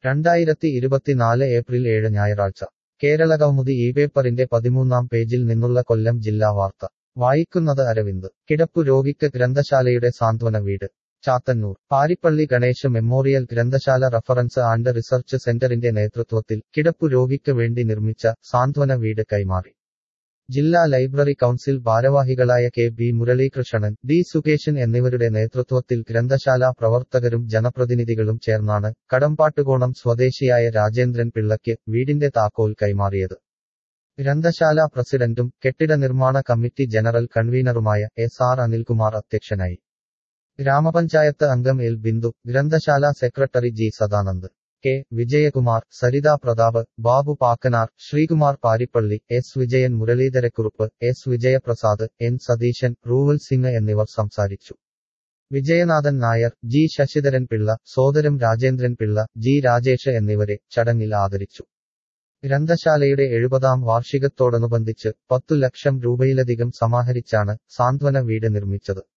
രണ്ടായിരത്തി ഇരുപത്തിനാല് ഏപ്രിൽ ഏഴ് ഞായറാഴ്ച കേരളകൗമുദി ഈ പേപ്പറിന്റെ പതിമൂന്നാം പേജിൽ നിന്നുള്ള കൊല്ലം ജില്ലാ വാർത്ത വായിക്കുന്നത് അരവിന്ദ് കിടപ്പു രോഗിക്ക് ഗ്രന്ഥശാലയുടെ സാന്ത്വന വീട് Chathannoor Parippally Ganesha memorial Granthasala reference and research സെന്ററിന്റെ നേതൃത്വത്തിൽ കിടപ്പു രോഗിക്ക് വേണ്ടി നിർമ്മിച്ച സാന്ത്വന വീട് കൈമാറി ജില്ലാ ലൈബ്രറി കൗൺസിൽ ഭാരവാഹികളായ K B Muralikrishnan D Sukesan എന്നിവരുടെ നേതൃത്വത്തിൽ ഗ്രന്ഥശാല പ്രവർത്തകരും ജനപ്രതിനിധികളും ചേർന്നാണ് കടമ്പാട്ടുകോണം സ്വദേശിയായ രാജേന്ദ്രൻ പിള്ളയ്ക്ക് വീടിന്റെ താക്കോൽ കൈമാറിയത് ഗ്രന്ഥശാല പ്രസിഡന്റും കെട്ടിട നിർമ്മാണ കമ്മിറ്റി ജനറൽ കൺവീനറുമായ എസ് ആർ അനിൽകുമാർ അധ്യക്ഷനായി ഗ്രാമപഞ്ചായത്ത് അംഗം എൽ ബിന്ദു ഗ്രന്ഥശാല secretary G Sadanand K Vijayakumar Saritha Prathap Babu Pakkanar Sreekumar Parippally S Vijayan Muraleedharakurup S Vijayaprasad N Satheesan Ruval Singh എന്നിവർ സംസാരിച്ചു വിജയനാഥൻ നായർ ജി ശശിധരൻ പിള്ള സോദരം രാജേന്ദ്രൻ പിള്ള ജി രാജേഷ് എന്നിവരെ ചടങ്ങിൽ ആദരിച്ചു ഗ്രന്ഥശാലയുടെ എഴുപതാം വാർഷികത്തോടനുബന്ധിച്ച് പത്തു ലക്ഷം രൂപയിലധികം സമാഹരിച്ചാണ് സാന്ത്വന വീട് നിർമ്മിച്ചത്